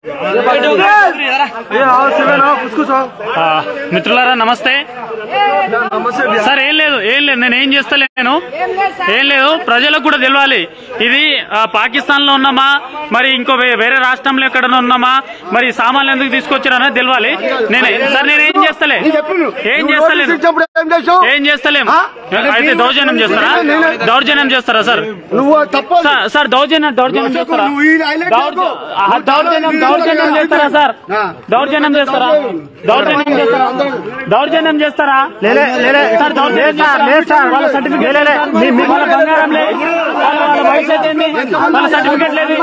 ఆ, మిత్రులారా నమస్తే సార్ ఏం లేదు ఏం లేదు నేను ఏం చేస్తలేను ఏం లేదు ప్రజలకు కూడా తెలియాలి ఇది ఆ, పాకిస్తాన్ లో ఉన్నామా మరి ఇంకో వే- వేరే రాష్ట్రంలో ఎక్కడైనా ఉన్నామా మరి ఈ సామాన్లు ఎందుకు తీసుకొచ్చారనేది తెలియాలి నేనే సార్ నేను ఏం చేస్తలే ఏం చేస్తలేను ఏం చేస్తలేం అయితే దౌర్జన్యం చేస్తారా దౌర్జన్యం చేస్తారా సార్ నువ్వు తప్ప సార్- సార్ దౌర్జన్యం దౌర్జన్యం చేస్తారా నువ్వు ఈ హైలైట్ దౌర్జ- ఆ, దౌర్జన్యం దౌర్జన్యం చేస్తారా సార్ దౌర్జన్యం చేస్తారా దౌర్జన్యం చేస్తారా దౌర్జన్యం చేస్తారా సార్ దౌర్జన్యం చేస్తారా? వాళ్ళ సర్టిఫికేట్ వాళ్ళ బంగారం లేదు వాళ్ళ వాళ్ళ భవిష్యత్ ఏంది వాళ్ళ సర్టిఫికేట్ లేదు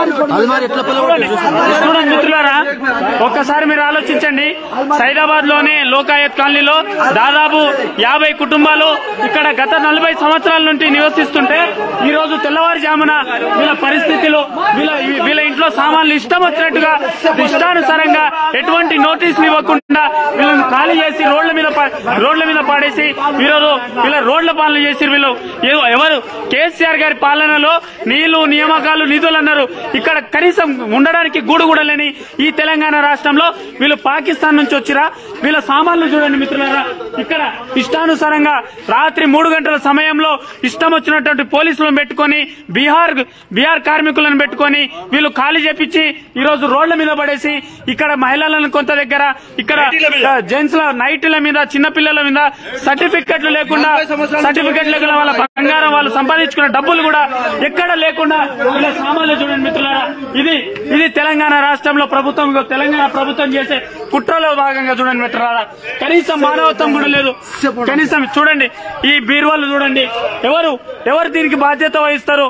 చూడండి చూడండి మిత్రులారా ఒక్కసారి మీరు ఆలోచించండి సైదాబాద్ లోని లోకాయత్ కాలనీలో దాదాపు యాభై కుటుంబాలు ఇక్కడ గత నలభై సంవత్సరాల నుండి నివసిస్తుంటే ఈ రోజు తెల్లవారుజామున వీళ్ళ పరిస్థితులు వీళ్ళ వీళ్ళ ఇంట్లో సామాన్లు ఇష్టం వచ్చినట్టుగా ఇష్టానుసారంగా ఎటువంటి నోటీసులు ఇవ్వకుండా వీళ్ళని ఖాళీ చేసి రోడ్ల మీద పా- రోడ్ల మీద పాడేసి ఈరోజు వీళ్ళ రోడ్ల పాలన చేసి వీళ్ళు ఏ- ఎవరు కేసీఆర్ గారి పాలనలో నీళ్లు నియామకాలు నిధులు అన్నారు ఇక్కడ కనీసం ఉండడానికి గూడు కూడా లేని ఈ తెలంగాణ రాష్ట్రంలో వీళ్ళు పాకిస్తాన్ నుంచి వచ్చిరా వీళ్ళ సామాన్లు చూడండి మిత్రులారా ఇక్కడ ఇష్టానుసారంగా రాత్రి మూడు గంటల సమయంలో ఇష్టం వచ్చినటువంటి పోలీసులను పెట్టుకొని బీహార్ బీహార్ కార్మికులను పెట్టుకొని వీళ్ళు ఖాళీ చేపించి ఈ రోజు రోడ్ల మీద పడేసి ఇక్కడ మహిళలను కొంత దగ్గర ఇక్కడ జెంట్స్ ల నైట్ల మీద చిన్న పిల్లల మీద సర్టిఫికెట్లు లేకుండా సర్టిఫికెట్ లేకుండా వాళ్ళ బంగారం వాళ్ళు సంపాదించుకున్న డబ్బులు కూడా ఎక్కడ లేకుండా వీళ్ళ సామాన్లు చూడండి మిత్రులారా ఇది ఇది తెలంగాణ రాష్ట్రంలో ప్రభుత్వం తెలంగాణ ప్రభుత్వం చేసే కుట్రలో భాగంగా చూడండి మిత్రులారా కనీసం మానవత్వం కూడా లేదు కనీసం చూడండి ఈ బీరువాలు చూడండి ఎవరు ఎవరు దీనికి బాధ్యత వహిస్తారు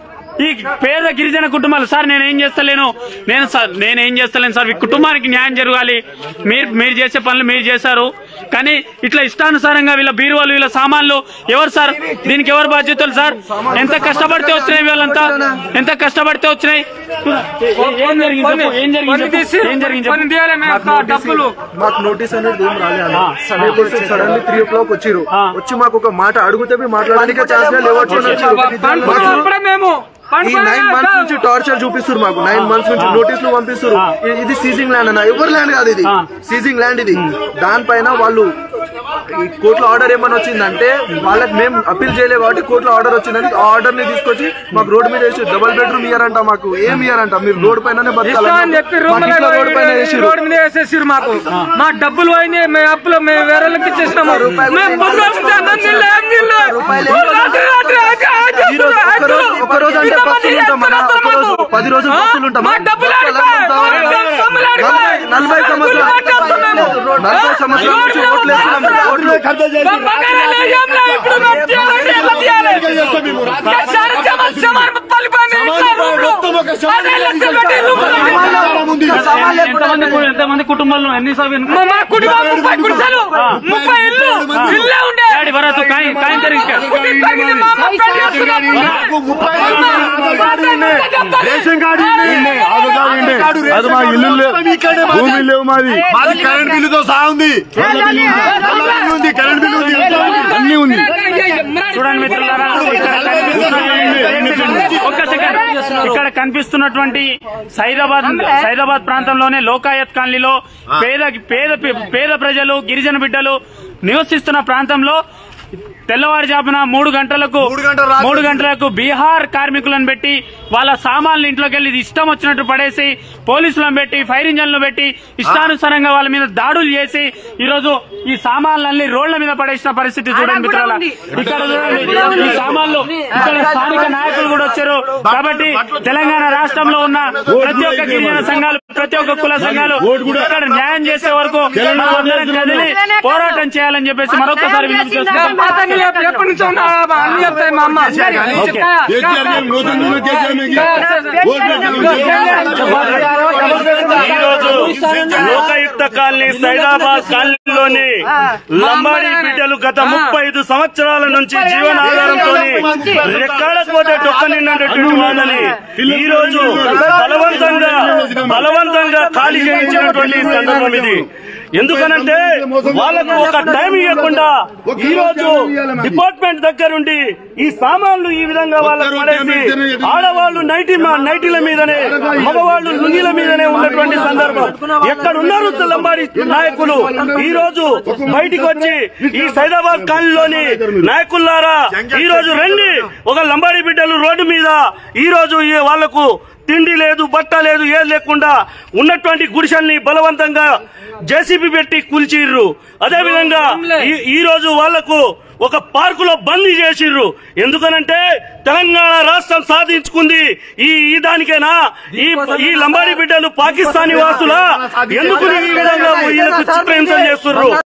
ఈ పేద గిరిజన కుటుంబాలు సార్ నేను ఏం చేస్తలేను నేను సార్ నేను ఏం చేస్తలేను సార్ ఈ కుటుంబానికి న్యాయం జరగాలి మీరు మీరు చేసే పనులు మీరు చేశారు కానీ ఇట్లా ఇష్టానుసారంగా వీళ్ళ బీరువాలు వీళ్ళ సామాన్లు ఎవరు సార్ దీనికి ఎవరు బాధ్యతలు సార్ ఎంత కష్టపడితే వచ్చినాయి వీళ్ళంతా ఎంత కష్టపడితే వచ్చినాయి ఏం జరిగింది చెప్పు, ఏం జరిగింది చెప్పు, ఏం జరిగింది చెప్పు. డబ్బులు మాకు నోటీస్ అనేది ఏం రాలేదు ఇప్పుడు సడన్లీ త్రీ ఓ క్లాక్ వచ్చిరు ఆ. వచ్చి మాకు ఒక మాట అడిగితే మేము మాట్లాడడానికి ఛాన్స్ లేవచ్చు మాకు మేము ఈ నైన్ మంత్స్ నుంచి టార్చర్ చూపిస్తారు మాకు నైన్ మంత్స్ నుంచి నోటీసులు పంపిస్తారు ఇ- ఇది సీజింగ్ ల్యాండ్ అన్న ఎవరి ల్యాండ్ కాదు ఇది ఆ. సీజింగ్ ల్యాండ్ ఇది దానిపైన వాళ్ళు ఈ కోర్టులో ఆర్డర్ ఏమని వచ్చిందంటే వాళ్ళకి మేము అప్పీల్ చేయలేదు కాబట్టి కోర్టులో ఆర్డర్ వచ్చిందని ఆ ఆర్డర్ ని తీసుకొచ్చి మాకు రోడ్ మీద వేసి డబుల్ బెడ్రూమ్ ఇయ్యారంట మాకు ఏం ఇయ్యారంట మీరు రోడ్ పైననే ఇష్టం అని చెప్పి రూమ్ బతకాలి రోడ్ పైన వేసిర్రు. రోడ్ మీద వేసేసారు మాకు మా డబ్బులు పోయినాయి మేము అప్పులు మేము వేరేళ్ళకి ఇచ్చేసినాము మేము పొద్దున నుంచి అన్నం తినలే, ఏం తినలే. రాత్రి రాత్రి ఆగి ఆగి ఈ రోజు ఒక్క రోజు ఒక్క రోజు అంటే ఇంతమంది పస్తులు ఉంటాం అన్న. ఒక్క రోజు మాకు. పది రోజులు ఆ? పస్తులు ఉంటాం మా డబ్బులు ఆడిపోయి, డబ్బులు ఆడిపోయి. నలభై నలభై సంవత్సరాలు నలభై సంవత్సరాల నుంచి ఓట్లు వేస్తున్నాం ఓట్లు మా బంగారాలు ఏం లేవు, ఇప్పుడు మేము తీయాలంటే ఎలా తీయాలి? ఒకసారి జమ- జమ- పలిపోయింది ఇంట్లో రూమ్లు. అదే లక్షలు పెట్టి రూమ్లు కట్టారు. ఎంతమంది కు- ఎంతమంది కుటుంబాలు ఎన్ని సభ్యులు మా మా కుటుంబం ముప్పై గుడిసెలు ముప్పై ఇల్లు ఇల్లే ఉండే డాడీ వరదు కాయి కాయి తరిగి ఇది తగిలి మా అమ్మ పెళ్లి చేసుకున్నాము. రేషన్ కార్డు ఇల్లు ఆధార్ కార్డు ఉండే అది మా ఇల్లు లేవు భూమి లేవు మాది మాది కరెంట్ బిల్లుతో సహా ఉంది నల్ల బిల్లు ఉంది కరెంట్ బిల్లు ఉంది అన్ని ఉంది చూడండి మిత్రులారా ఇక్కడ కనిపిస్తున్నటువంటి- ఒక్క సెకండ్ ఇక్కడ కనిపిస్తున్నటువంటి సైదాబాద్ సైదాబాద్ ప్రాంతంలోనే లోకాయత్ కాలనీలో పేద పేద పేద ప్రజలు గిరిజన బిడ్డలు నివసిస్తున్న ప్రాంతంలో తెల్లవారుజామున మూడు గంటలకు మూడు గంటల రాత్రి. మూడు గంటలకు బీహార్ కార్మికులను పెట్టి వాళ్ళ సామాన్లు ఇంట్లోకి వెళ్ళి ఇష్టం వచ్చినట్టు పడేసి పోలీసులను పెట్టి ఫైర్ ఇంజన్లు పెట్టి ఇష్టానుసారంగా వాళ్ళ మీద దాడులు చేసి ఈ రోజు ఈ సామాన్లన్నీ రోడ్ల మీద పడేసిన పరిస్థితి చూడండి మిత్రుల ఇక్కడ చూడండి ఈ సామాన్లు ఇక్కడ స్థానిక నాయకులు కూడా వచ్చారు కాబట్టి తెలంగాణ రాష్ట్రంలో ఉన్న ప్రతి ఒక్క గిరిజన సంఘాలు ప్రతి ఒక్క కుల సంఘాలు ఇక్కడ న్యాయం చేసే వరకు మనమందరం కదిలి పోరాటం చేయాలని చెప్పేసి మరొకసారి విజ్ఞప్తి చేస్తున్నాం అతన్ని ఎప్ప- ఎప్పటి నుంచో ఉన్నా అన్ని చెప్తాయి మా అమ్మ ఓకే. కేసీఆర్ గారు నూతన నూతన కేసీఆర్ మీకు ఓట్లు ఈ రోజు లోకాయుక్త కాలనీ సైదాబాద్ కాలనీలోని లంబాడి బిడ్డలు గత ముప్పై ఐదు సంవత్సరాల నుంచి జీవనాధారంతో రెక్కాడకపోతే డొక్క నిన్నటువంటి వాళ్ళని ఈ రోజు బలవంతంగా బలవంతంగా ఖాళీ చేయించినటువంటి సందర్భం ఇది ఎందుకనంటే వాళ్ళకు ఒక టైం ఇవ్వకుండా ఈ రోజు డిపార్ట్మెంట్ దగ్గరుండి ఈ సామాన్లు ఈ విధంగా వాళ్ళకు పడేసి ఆడవాళ్ళు నైటి నైటీల మీదనే మగవాళ్ళు లుంగిల మీదనే ఉన్నటువంటి సందర్భం ఎక్కడున్నారు లంబాడి నాయకులు ఈ రోజు బయటికి వచ్చి ఈ సైదాబాద్ కాలనీలోని నాయకులారా ఈ రోజు రండి ఒక లంబాడి బిడ్డలు రోడ్డు మీద ఈ రోజు ఈ వాళ్లకు తిండి లేదు బట్ట లేదు ఏది లేకుండా ఉన్నటువంటి గుడిసెల్ని బలవంతంగా జేసీబీ పెట్టి కూల్చిర్రు అదే విధంగా ఈ- ఈ రోజు వాళ్లకు ఒక పార్కులో బందీ చేసిర్రు ఎందుకనంటే తెలంగాణ రాష్ట్రం సాధించుకుంది ఈ ఈ దానికేనా ఈ ఈ లంబాడి బిడ్డలు పాకిస్తానీ వాసులా ఎందుకు ఈ విధంగా వీళ్ళకు చిత్రహింసలు చేస్తుర్రు